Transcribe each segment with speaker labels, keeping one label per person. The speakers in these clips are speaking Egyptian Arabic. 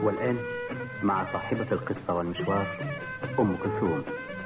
Speaker 1: والآن مع صاحبة القصة والمشوار أم كلثوم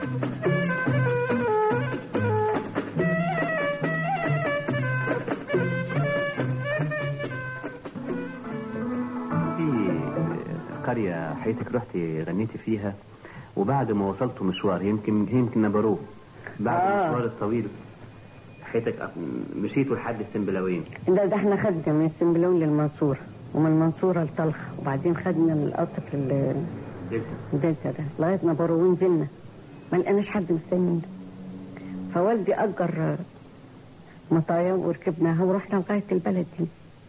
Speaker 1: في قرية حياتك رحتي غنيتي فيها وبعد ما وصلتوا مشوار يمكن يمكن نبروه بعد
Speaker 2: آه.
Speaker 1: المشوار الطويل حياتك مشيتوا لحد السنبلاوين
Speaker 2: ده, ده احنا خدنا من السنبلون للمنصورة ومن المنصورة لطلخ وبعدين خدنا القطر ال-
Speaker 1: لسه
Speaker 2: الدلتا ده لغاية ما برو ونزلنا ما لقيناش حد مستنينا فوالدي أجر مطايا وركبناها ورحنا لغاية البلد دي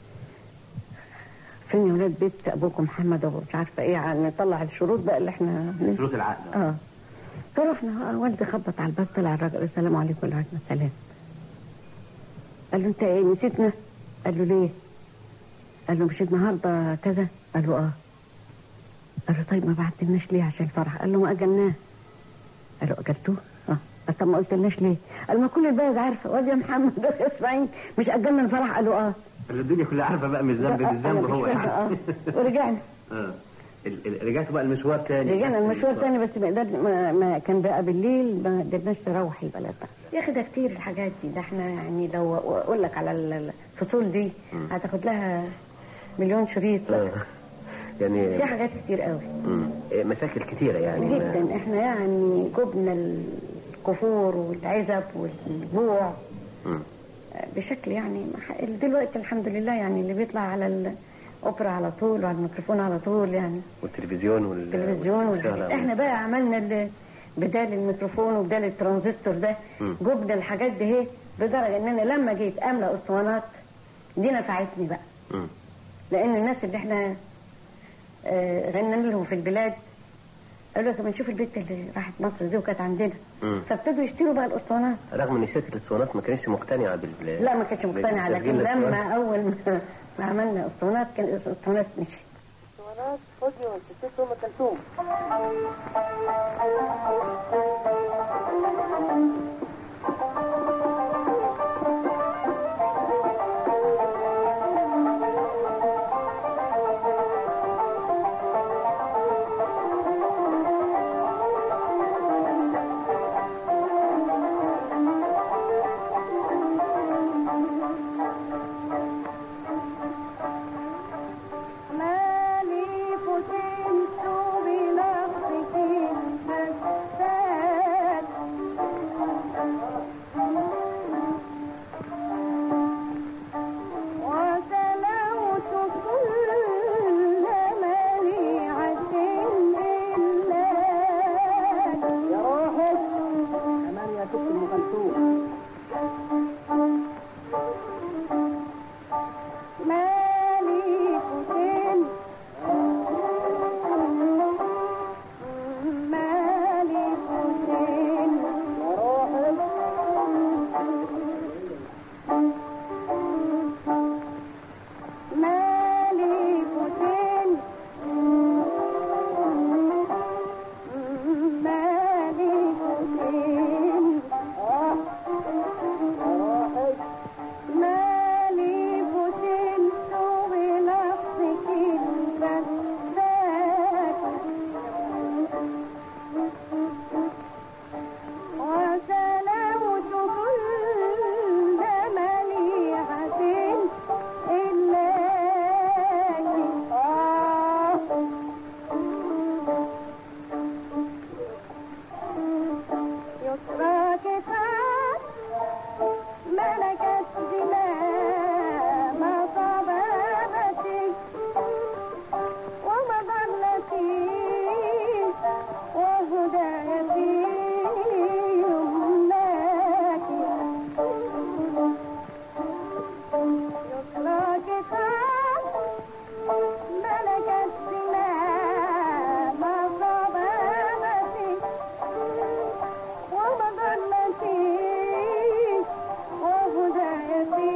Speaker 2: فين يا ولاد بيت أبوكم محمد أبو مش عارفة إيه عن نطلع الشروط بقى اللي احنا
Speaker 1: شروط العقد
Speaker 2: اه فرحنا آه، والدي خبط على الباب طلع الراجل قال السلام عليكم وعليكم السلام قال له انت ايه نسيتنا قال له ليه قال له مش النهارده كذا قال له اه قال له طيب ما بعتلناش ليه عشان الفرح قال له ما اجلناه قال له اجلتوه اه قال طب ما قلتلناش ليه قال ما كل البلد عارفه واد يا محمد اسماعيل مش اجلنا الفرح قال له اه
Speaker 1: الدنيا كلها عارفه بقى مش ذنب
Speaker 2: آه،
Speaker 1: بالذنب
Speaker 2: أنا
Speaker 1: هو
Speaker 2: مش فاهمة،
Speaker 1: يعني
Speaker 2: اه ورجعنا
Speaker 1: اه ال- ال- رجعتوا بقى المشوار تاني
Speaker 2: رجعنا المشوار تاني بس ما, قدر ما, ما كان بقى بالليل ما قدرناش نروح البلد بقى يا اخي ده كتير الحاجات دي ده احنا يعني لو اقول لك على ال- الفصول دي هتاخد لها مليون شريط
Speaker 1: آه. يعني
Speaker 2: في حاجات كتير قوي
Speaker 1: مم. إيه، مشاكل كتيرة يعني ما-
Speaker 2: جدا احنا يعني جبنا الكفور والعزب والجوع
Speaker 1: مم.
Speaker 2: بشكل يعني ما- دلوقتي الحمد لله يعني اللي بيطلع على الاوبرا على طول وعلى الميكروفون على طول يعني
Speaker 1: والتلفزيون وال
Speaker 2: التلفزيون
Speaker 1: والشغلة.
Speaker 2: والحاجات احنا بقى عملنا ال- بدال الميكروفون وبدال الترانزستور ده
Speaker 1: مم.
Speaker 2: جبنا الحاجات دي اهي لدرجه ان انا لما جيت املى اسطوانات دي نفعتني بقى
Speaker 1: مم.
Speaker 2: لان الناس اللي احنا آه، غنينا لهم في البلاد قالوا لك ما نشوف البيت اللي راحت مصر دي وكانت عندنا
Speaker 1: مم.
Speaker 2: فابتدوا يشتروا بقى الاسطوانات
Speaker 1: رغم ان شركة الاسطوانات ما كانتش مقتنعة بال
Speaker 2: لا ما كانتش مقتنعه لكن
Speaker 1: بالتسجيل الأسطوانات.
Speaker 2: لما اول ما ما عملنا اسطوانات كان الاسطوانات مشيت
Speaker 3: اسطوانات فوزي والست ام كلثوم مالي فتنت بنفسك الفساد وسلوت كل مليعة إلا يا روحك كمان يا ست ام كلثوم مالي فتن مالي فتن مالي فتن مالي فتن مالي فتنت بنفسك الفساد وسلمت كل مليعة إلا يسراك فات ملكت زمام صبابتي ومظلتي وهدايتي يمناك يسراك فات ملكت زمام صبابتي ومظلتي وهدايتي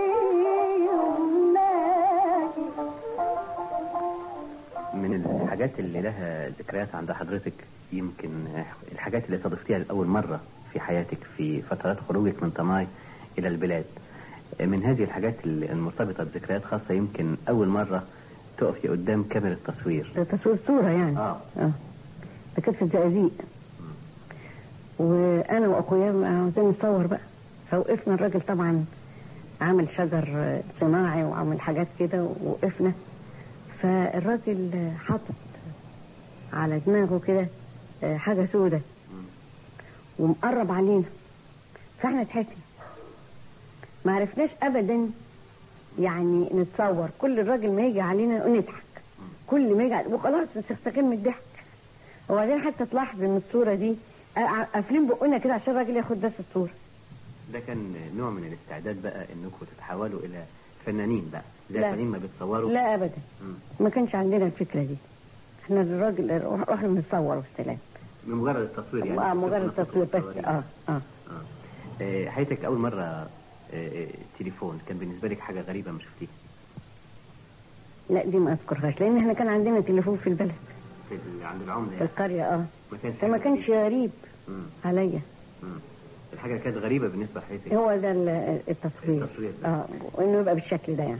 Speaker 3: يمناك
Speaker 1: من الحاجات اللي لها ذكريات عند حضرتك يمكن الحاجات اللي استضفتيها لأول مرة في حياتك في فترات خروجك من طماي إلى البلاد من هذه الحاجات المرتبطة بذكريات خاصة يمكن أول مرة تقفي قدام كاميرا التصوير
Speaker 2: ده تصوير صورة يعني
Speaker 1: آه.
Speaker 2: اه ده كانت في الزقازيق وانا واخويا عاوزين نصور بقى فوقفنا الراجل طبعا عامل شجر آه، صناعي وعامل حاجات كده ووقفنا فالراجل آه، حاطط على دماغه كده آه، حاجة سودة ومقرب علينا فاحنا ضحكنا ما عرفناش ابدا يعني نتصور كل الراجل ما يجي علينا نضحك كل ما يجي علي- وخلاص نستخدم من الضحك وبعدين حتى تلاحظ ان الصوره دي قا- قافلين بقنا كده عشان الراجل ياخد بس الصوره
Speaker 1: ده كان نوع من الاستعداد بقى انكم تتحولوا الى فنانين بقى زي
Speaker 2: لا.
Speaker 1: الفنانين ما بتصوروا
Speaker 2: لا ابدا
Speaker 1: مم.
Speaker 2: ما كانش عندنا الفكره دي احنا الراجل رحنا نتصور والسلام
Speaker 1: من مجرد التصوير يعني
Speaker 2: آه مجرد
Speaker 1: كنتوا
Speaker 2: تصوير بس
Speaker 1: متصورين.
Speaker 2: اه اه
Speaker 1: آه. آه، حياتك اول مره آه، آه، تليفون كان بالنسبه لك حاجه غريبه ما شفتيها
Speaker 2: لا دي ما اذكرهاش لان احنا كان عندنا تليفون في البلد
Speaker 1: في ال- عند العمله
Speaker 2: في
Speaker 1: يعني
Speaker 2: القريه اه
Speaker 1: ما كانش
Speaker 2: فما
Speaker 1: حاجة
Speaker 2: كانش
Speaker 1: غريبة.
Speaker 2: غريب
Speaker 1: مم.
Speaker 2: عليا
Speaker 1: مم. الحاجه اللي كانت غريبه بالنسبه لحياتك
Speaker 2: هو ده ال- التصوير
Speaker 1: التصوير ده.
Speaker 2: اه وانه يبقى بالشكل ده يعني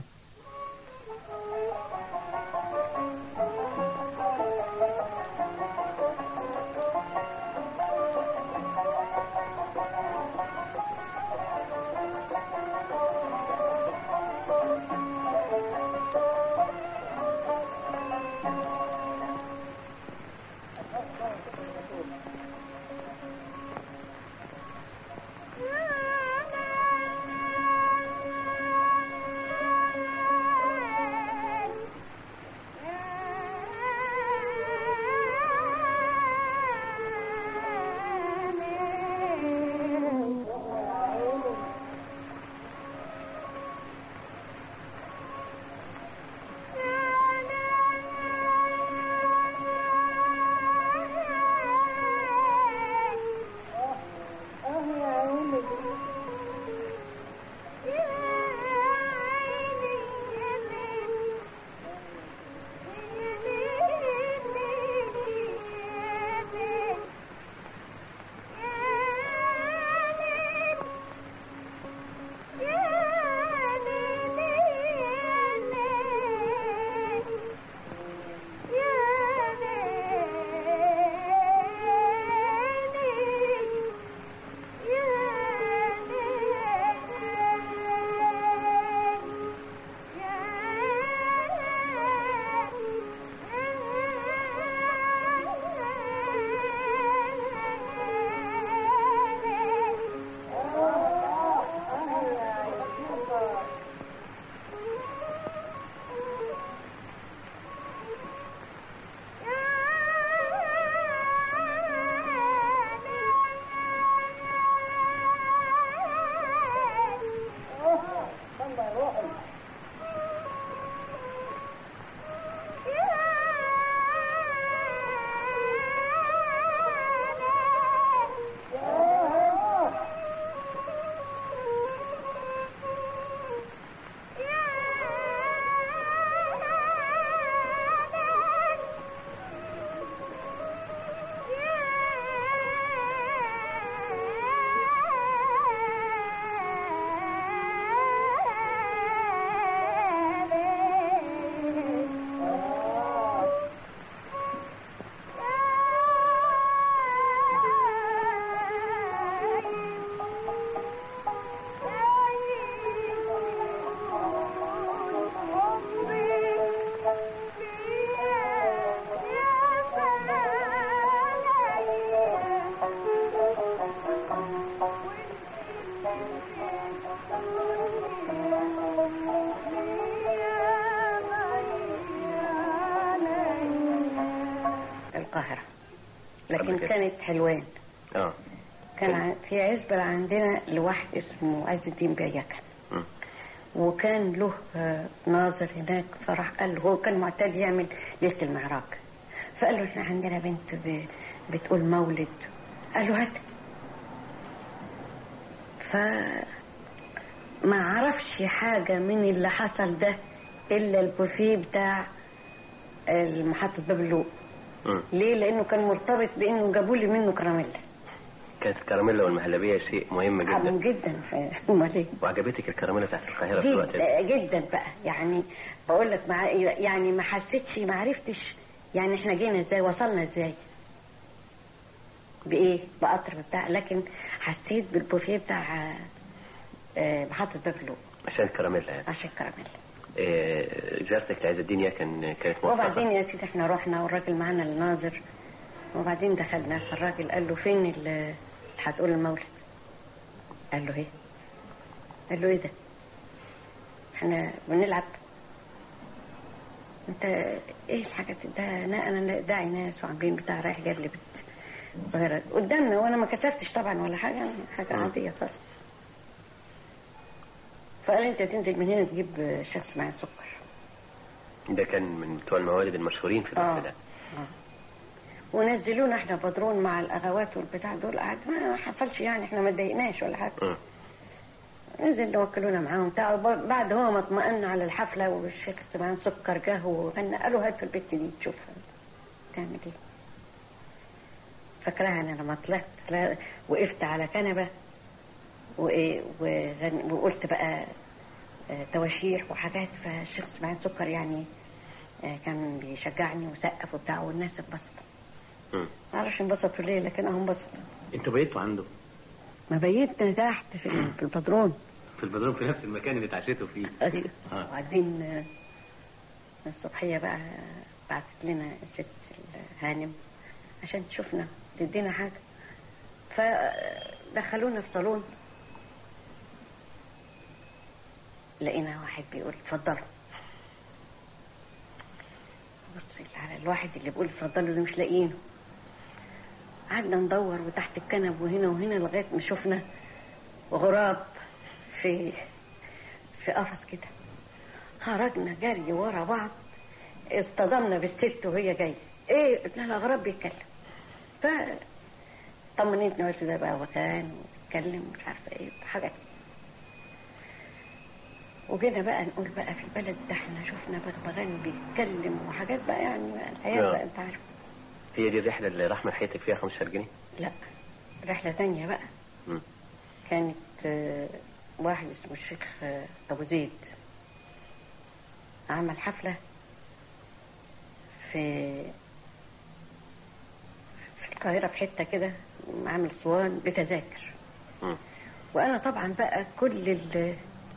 Speaker 2: القاهرة لكن
Speaker 1: قبل كده.
Speaker 2: كانت حلوان
Speaker 1: اه
Speaker 2: كان ع- في عزبة عندنا لواحد اسمه عز الدين بيكن
Speaker 1: مم.
Speaker 2: وكان له آه، ناظر هناك فراح قال له هو كان معتاد يعمل ليلة المعراج فقال له احنا عندنا بنت ب- بتقول مولد قال له هات ف ما عرفش حاجة من اللي حصل ده إلا البوفيه بتاع محطة باب اللوق
Speaker 1: مم.
Speaker 2: ليه؟ لأنه كان مرتبط بإنه جابوا لي منه كراميلا
Speaker 1: كانت الكراميلا والمهلبيه شيء مهم
Speaker 2: عظيم
Speaker 1: جدا
Speaker 2: جدا ف- امال ايه
Speaker 1: وعجبتك الكراميلا بتاعت القاهره في الوقت ده
Speaker 2: جدا جدا بقى يعني بقول لك مع يعني ما حسيتش ما عرفتش يعني احنا جينا ازاي وصلنا ازاي بايه بقطر بتاع لكن حسيت بالبوفيه بتاع آه، آه، محطة باب اللوق
Speaker 1: عشان كراميلا يعني
Speaker 2: عشان كراميل
Speaker 1: آه، زيارتك لعز الدين يا كان كانت موفقة
Speaker 2: وبعدين يا سيدي احنا رحنا والراجل معانا الناظر وبعدين دخلنا فالراجل قال له فين ال- اللي هتقول المولد قال له ايه قال له ايه ده احنا بنلعب انت ايه الحاجات ده انا انا داعي ناس وعاملين بتاع رايح جاي لبنت صغيره قدامنا وانا ما كسفتش طبعا ولا حاجه حاجه
Speaker 1: مم.
Speaker 2: عاديه خالص فقال انت تنزل من هنا تجيب شخص معاه سكر
Speaker 1: ده كان من بتوع الموالد المشهورين في الوقت ده
Speaker 2: آه. ونزلونا احنا بدرون مع الاغوات والبتاع دول قعد ما حصلش يعني احنا ما اتضايقناش ولا حاجه
Speaker 1: مم.
Speaker 2: نزل وكلونا معاهم بتاع بعد هو ما اطمئن على الحفله والشيخ سمعان سكر جه وغنى قالوا هاتوا البت دي تشوفها تعمل ايه فاكراها انا لما طلعت لا- وقفت على كنبه وايه وغن- وقلت بقى آه، تواشيح وحاجات فالشيخ سمعان سكر يعني آه، كان بيشجعني وسقف وبتاع والناس انبسطوا
Speaker 1: مم.
Speaker 2: معرفش انبسطوا ليه لكن هم انبسطوا
Speaker 1: انتوا بقيتوا عنده
Speaker 2: ما بيتنا تحت في ال- في البدرون
Speaker 1: في البدروم في نفس المكان اللي اتعشيتوا فيه
Speaker 2: ايوه
Speaker 1: آه.
Speaker 2: وبعدين آه، الصبحيه بقى بعتت لنا الست الهانم عشان تشوفنا تدينا حاجه فدخلونا في صالون لقينا واحد بيقول اتفضلوا بص على الواحد اللي بيقول اتفضلوا ده مش لاقيينه قعدنا ندور وتحت الكنب وهنا وهنا لغايه ما شفنا غراب في في قفص كده خرجنا جري ورا بعض اصطدمنا بالست وهي جايه ايه قلنا لها غراب بيتكلم ف طمنتني قلت ده بقى وكان وبيتكلم ومش عارفه ايه حاجات وجينا بقى نقول بقى في البلد ده احنا شفنا بغبغان بيتكلم وحاجات بقى يعني بقى الحياه
Speaker 1: آه.
Speaker 2: بقى انت عارف
Speaker 1: هي دي الرحله اللي راح من حياتك فيها 15 جنيه
Speaker 2: لا رحله تانية بقى
Speaker 1: مم.
Speaker 2: كانت آه، واحد اسمه الشيخ آه، ابو زيد عمل حفله في في القاهره في حته كده عامل اسوان بتذاكر
Speaker 1: مم.
Speaker 2: وانا طبعا بقى كل ال-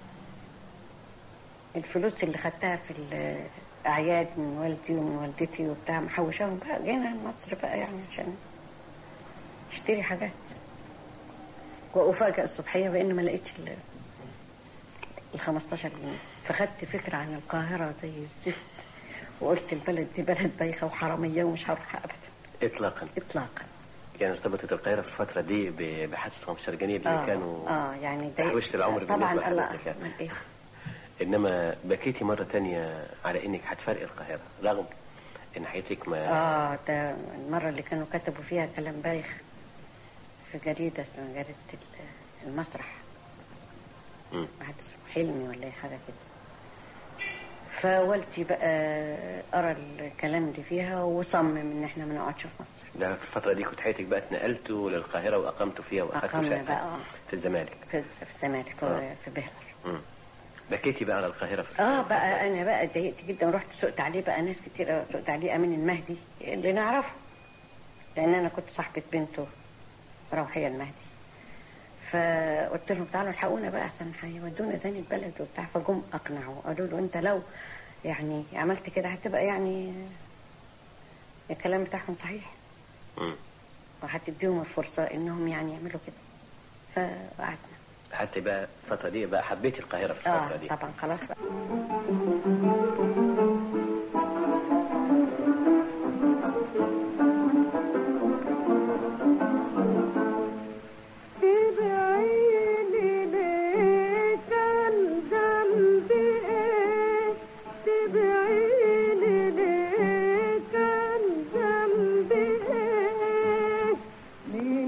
Speaker 2: الفلوس اللي خدتها في الاعياد من والدي ومن والدتي وبتاع محوشاهم بقى جينا مصر بقى يعني عشان اشتري حاجات وافاجئ الصبحيه بان ما لقيتش ال ال 15 جنيه فخدت فكره عن القاهره زي الزفت وقلت البلد دي بلد بايخه وحراميه ومش هروح ابدا
Speaker 1: اطلاقا
Speaker 2: اطلاقا
Speaker 1: يعني ارتبطت القاهره في الفتره دي ب- بحادثه 15 جنيه اللي
Speaker 2: اه
Speaker 1: كانوا
Speaker 2: اه يعني
Speaker 1: تحويشة العمر
Speaker 2: طبعا
Speaker 1: بالنسبة
Speaker 2: الله
Speaker 1: لحضرتك يعني.
Speaker 2: أمال إيه؟
Speaker 1: انما بكيتي مره تانية على انك هتفرقي القاهره رغم ان حياتك ما
Speaker 2: اه ده المرة اللي كانوا كتبوا فيها كلام بايخ في جريدة اسمها جريدة ال- المسرح
Speaker 1: مم.
Speaker 2: واحد اسمه حلمي ولا اي حاجة كده فوالدي بقى قرا الكلام اللي فيها وصمم ان احنا ما نقعدش في مصر
Speaker 1: ده في الفتره دي كنت حياتك بقى اتنقلتوا للقاهره واقمتوا فيها واخدتوا
Speaker 2: أقمنا
Speaker 1: شقه
Speaker 2: بقى، آه.
Speaker 1: في الزمالك
Speaker 2: في في الزمالك
Speaker 1: آه.
Speaker 2: في, في بهلر
Speaker 1: مم. بكيتي بقى على القاهره في
Speaker 2: اه بقى انا بقى اتضايقت جدا ورحت سقت عليه بقى ناس كتير أوي. سقت عليه امين المهدي اللي نعرفه لان انا كنت صاحبه بنته روحيه المهدي فقلت لهم تعالوا الحقونا بقى احسن هيودونا تاني البلد وبتاع فجم اقنعوا قالوا له انت لو يعني عملت كده هتبقى يعني الكلام بتاعهم صحيح
Speaker 1: مم.
Speaker 2: وهتديهم الفرصه انهم يعني يعملوا كده فقعدنا
Speaker 1: حتى بقى الفتره دي بقى حبيتي القاهره في
Speaker 2: اه
Speaker 1: الفتره دي
Speaker 2: طبعا خلاص بقى
Speaker 3: تبعيني ليه كان ذنبي ايه تبعيني ليه كان ذنبي ايه من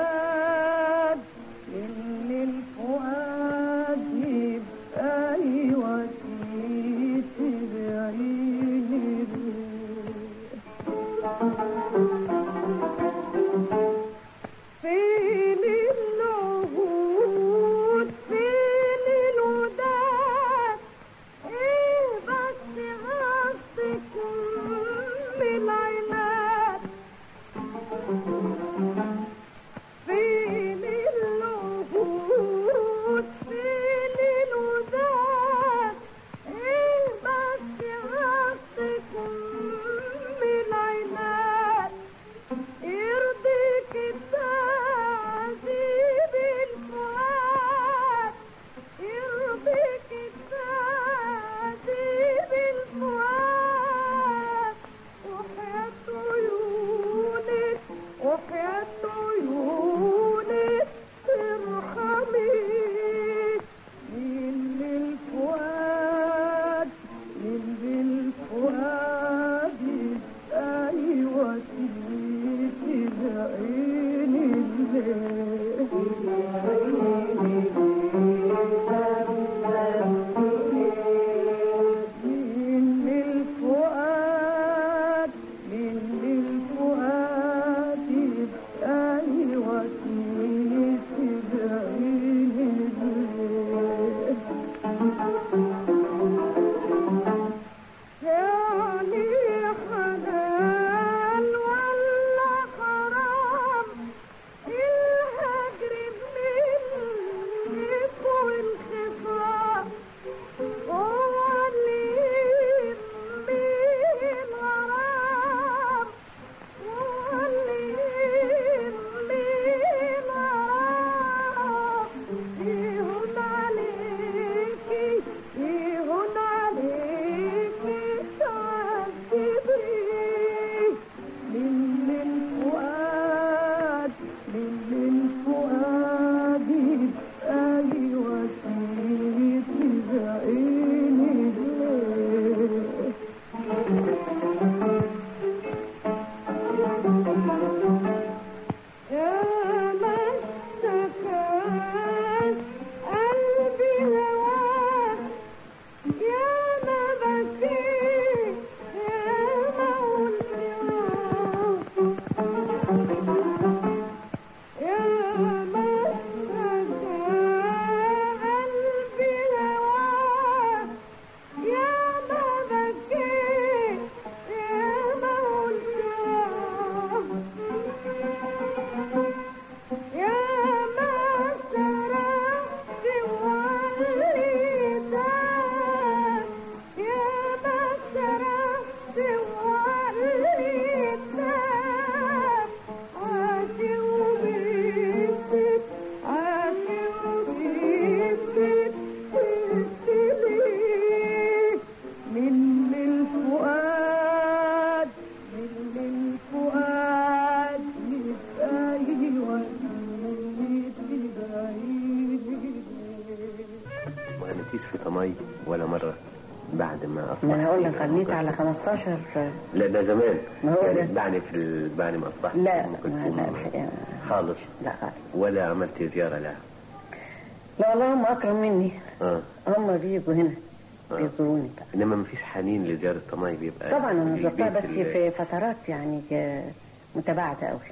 Speaker 3: الفؤاد من الفؤاد يبقى
Speaker 2: غنيت على 15
Speaker 1: لا ده زمان
Speaker 2: ما هو
Speaker 1: يعني
Speaker 2: ده.
Speaker 1: اتبعني في ال- اتبعني ما اصبحت
Speaker 2: لا
Speaker 1: أم
Speaker 2: ما
Speaker 1: كلثوم
Speaker 2: لا الحقيقة
Speaker 1: خالص
Speaker 2: لا خالص
Speaker 1: ولا عملت زيارة لها
Speaker 2: لا والله هم أكرم مني
Speaker 1: اه
Speaker 2: هم بيجوا هنا
Speaker 1: آه.
Speaker 2: بيزوروني بقى
Speaker 1: انما ما فيش حنين لزيارة طماي بيبقى
Speaker 2: طبعا انا
Speaker 1: في
Speaker 2: زرتها
Speaker 1: بيت
Speaker 2: بس
Speaker 1: ال-
Speaker 2: في فترات يعني ك- متباعده قوي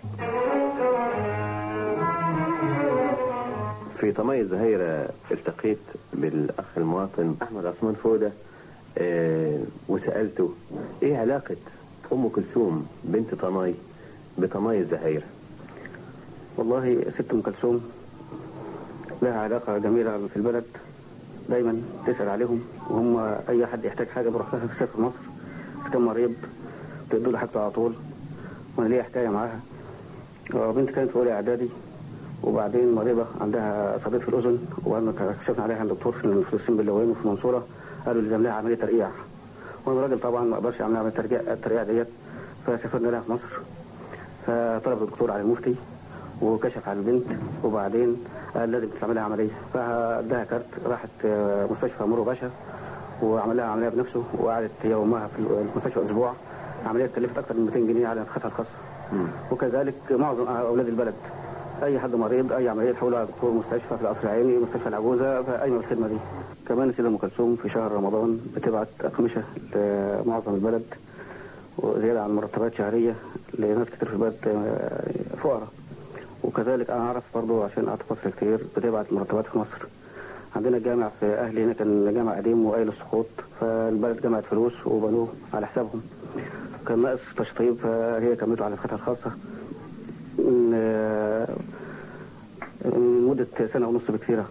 Speaker 1: في طماي الزهيرة التقيت بالأخ المواطن أحمد عثمان فودة آه وسألته إيه علاقة أم كلثوم بنت طماي بطماي الزهيرة
Speaker 4: والله ست ام كلثوم لها علاقه جميله في البلد دايما تسال عليهم وهم اي حد يحتاج حاجه بروح لها في في مصر إذا كان مريض تدوا له حاجته على طول وانا ليا حكايه معاها آه، بنت كانت في اولى اعدادي وبعدين مريضه عندها صديد في الاذن وانا كشفنا عليها عند الدكتور في في السن باللوين وفي المنصوره قالوا لازم لها عمليه ترقيع وانا راجل طبعا ما اقدرش اعمل عمليه ترقيع الترقيع ديت فسافرنا لها في مصر فطلب الدكتور على المفتي وكشف على البنت وبعدين قال لازم تعمل لها عمليه فاداها كارت راحت آه، مستشفى مورو باشا وعمل لها عمليه بنفسه وقعدت هي وامها في المستشفى اسبوع عمليه كلفت اكثر من 200 جنيه على نفقتها الخاصه وكذلك معظم اولاد البلد اي حد مريض اي عمليه تحوله على دكتور مستشفى في القصر العيني مستشفى العجوزه فاي الخدمه دي كمان السيده ام كلثوم في شهر رمضان بتبعت اقمشه لمعظم البلد وزياده عن مرتبات شهريه لناس كتير في البلد آه، فقراء وكذلك انا اعرف برضو عشان قعدت فتره كتير بتبعت مرتبات في مصر عندنا جامع في اهلي هنا كان جامع قديم وقايل السقوط فالبلد جمعت فلوس وبنوه على حسابهم كان ناقص تشطيب فهي كملته على نفقتها الخاصه من آه، من مده سنه ونص بكثيره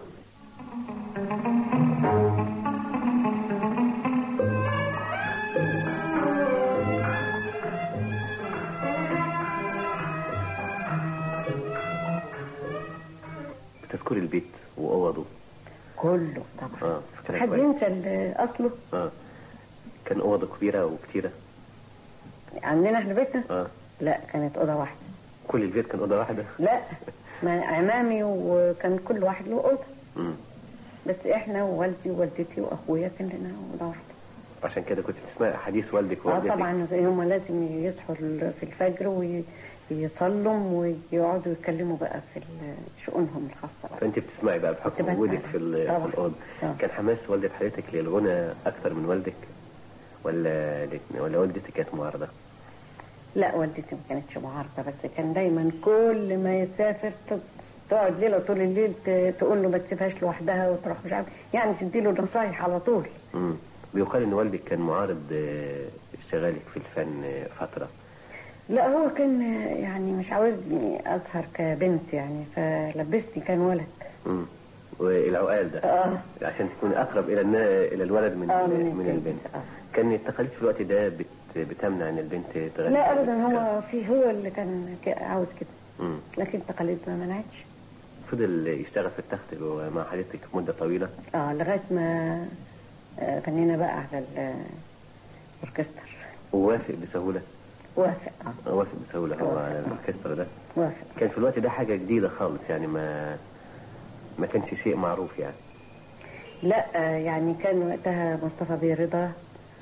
Speaker 1: بتذكر البيت وأوضه
Speaker 2: كله طبعا
Speaker 1: اه فكرة
Speaker 2: حد
Speaker 1: كويس.
Speaker 2: ينسى ال- اصله
Speaker 1: اه كان أوضه كبيرة وكتيرة
Speaker 2: عندنا احنا بيتنا
Speaker 1: اه
Speaker 2: لا كانت اوضه واحده
Speaker 1: كل البيت كان أوضة واحدة
Speaker 2: لا ما عمامي وكان كل واحد له اوضه
Speaker 1: مم.
Speaker 2: بس احنا ووالدي ووالدتي واخويا كان لنا اوضه واحده
Speaker 1: عشان كده كنت تسمع حديث والدك
Speaker 2: اه
Speaker 1: ووالدتك
Speaker 2: طبعا هم لازم يصحوا ال- في الفجر ويصلوا ويقعدوا يتكلموا بقى في ال- شؤونهم الخاصه بقى.
Speaker 1: فانت بتسمعي بقى بحكم
Speaker 2: كنت بسمع.
Speaker 1: وجودك في ال-
Speaker 2: طبعا.
Speaker 1: في الاوضه
Speaker 2: طبعا.
Speaker 1: كان حماس والدة حضرتك للغنى اكثر من والدك ولا ولا والدتك كانت معارضه
Speaker 2: لا والدتي ما كانتش معارضه بس كان دايما كل ما يسافر ت- تقعد ليله طول الليل ت- تقول له ما تسيبهاش لوحدها وتروح مش عارف يعني تدي له نصايح على طول
Speaker 1: امم بيقال ان والدك كان معارض آه، اشتغالك في الفن آه، فتره
Speaker 2: لا هو كان يعني مش عاوزني اظهر كبنت يعني فلبستني كان ولد
Speaker 1: امم والعقال ده
Speaker 2: اه
Speaker 1: عشان تكون اقرب الى النا... الى الولد من
Speaker 2: آه، من
Speaker 1: من
Speaker 2: البنت.
Speaker 1: البنت
Speaker 2: آه.
Speaker 1: كان التقاليد في الوقت ده بت... بتمنع ان البنت تغني
Speaker 2: لا ابدا هو في هو اللي كان ك- عاوز كده
Speaker 1: امم
Speaker 2: لكن التقاليد ما منعتش
Speaker 1: فضل يشتغل في التخت مع حضرتك مده طويله
Speaker 2: اه لغايه ما آه، غنينا بقى على ال- الاوركستر
Speaker 1: ووافق بسهوله
Speaker 2: وافق اه
Speaker 1: وافق بسهوله هو على الاوركسترا ده
Speaker 2: وافق
Speaker 1: كان في الوقت ده حاجة جديدة خالص يعني ما ما كانش شيء معروف يعني
Speaker 2: لا آه، يعني كان وقتها مصطفى بيه رضا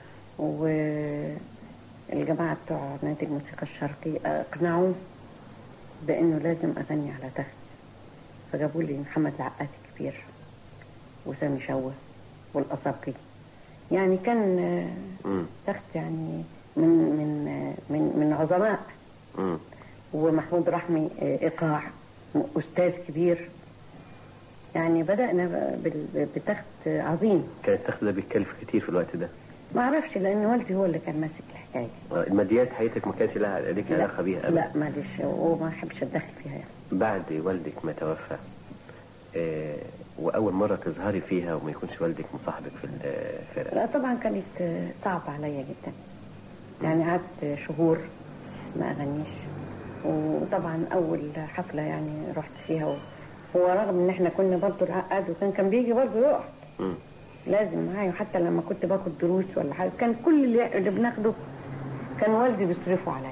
Speaker 2: والجماعة بتوع نادي الموسيقى الشرقي أقنعوا بأنه لازم أغني على تخت فجابوا لي محمد العقاد الكبير وسامي شوه والأساقي يعني كان آه،
Speaker 1: امم
Speaker 2: تخت يعني من من آه، من من عظماء
Speaker 1: امم
Speaker 2: ومحمود رحمي آه، إيقاع أستاذ كبير يعني بدأنا ب- بال- بتخت عظيم
Speaker 1: كان التخت ده بيتكلف كتير في الوقت ده
Speaker 2: ما اعرفش لان والدي هو اللي كان ماسك الحكايه
Speaker 1: آه، الماديات حياتك ما كانش لها ليك علاقة بيها أبدا
Speaker 2: لا معلش وما احبش اتدخل فيها يعني
Speaker 1: بعد والدك ما توفى آه وأول مرة تظهري فيها وما يكونش والدك مصاحبك في الفرقة
Speaker 2: لا طبعا كانت آه، صعبه عليا جدا يعني قعدت شهور ما اغنيش وطبعا اول حفله يعني رحت فيها و... هو رغم ان احنا كنا برضه العقاد وكان كان بيجي برضه يقعد
Speaker 1: امم
Speaker 2: لازم معايا وحتى لما كنت باخد دروس ولا حاجه كان كل اللي, اللي بناخده كان والدي بيصرفوا عليا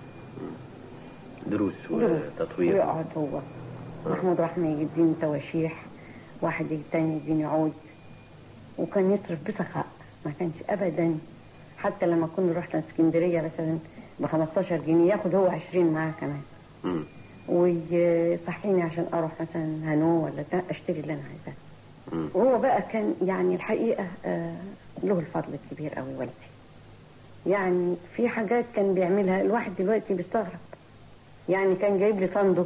Speaker 1: دروس
Speaker 2: دروس.
Speaker 1: وتطوير
Speaker 2: ويقعد هو محمود رحمي يديني تواشيح واحد تاني يديني عود وكان يصرف بسخاء ما كانش ابدا حتى لما كنا رحنا اسكندريه مثلا ب 15 جنيه ياخد هو 20 معاه كمان
Speaker 1: مم.
Speaker 2: ويصحيني عشان اروح مثلا هانو ولا ده اشتري اللي انا عايزاه
Speaker 1: مم.
Speaker 2: وهو بقى كان يعني الحقيقه آه له الفضل الكبير قوي والدي يعني في حاجات كان بيعملها الواحد دلوقتي بيستغرب يعني كان جايب لي صندوق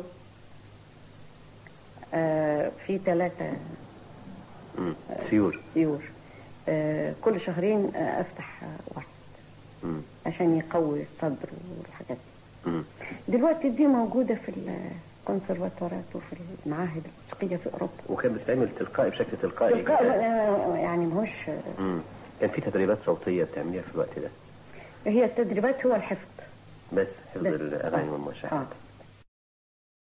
Speaker 2: آه في ثلاثة
Speaker 1: مم. سيور
Speaker 2: سيور آه كل شهرين آه افتح آه واحد
Speaker 1: مم.
Speaker 2: عشان يقوي الصدر والحاجات دي
Speaker 1: مم.
Speaker 2: دلوقتي دي موجودة في الكونسرفاتورات وفي المعاهد الموسيقية في أوروبا
Speaker 1: وكان بتتعمل تلقائي بشكل تلقائي
Speaker 2: تلقاء
Speaker 1: كده.
Speaker 2: آه، يعني ماهوش
Speaker 1: مم. كان في تدريبات صوتية بتعمليها في الوقت ده
Speaker 2: هي التدريبات هو الحفظ
Speaker 1: بس حفظ
Speaker 2: بس.
Speaker 1: الأغاني
Speaker 2: آه.
Speaker 1: والموشحات
Speaker 2: آه.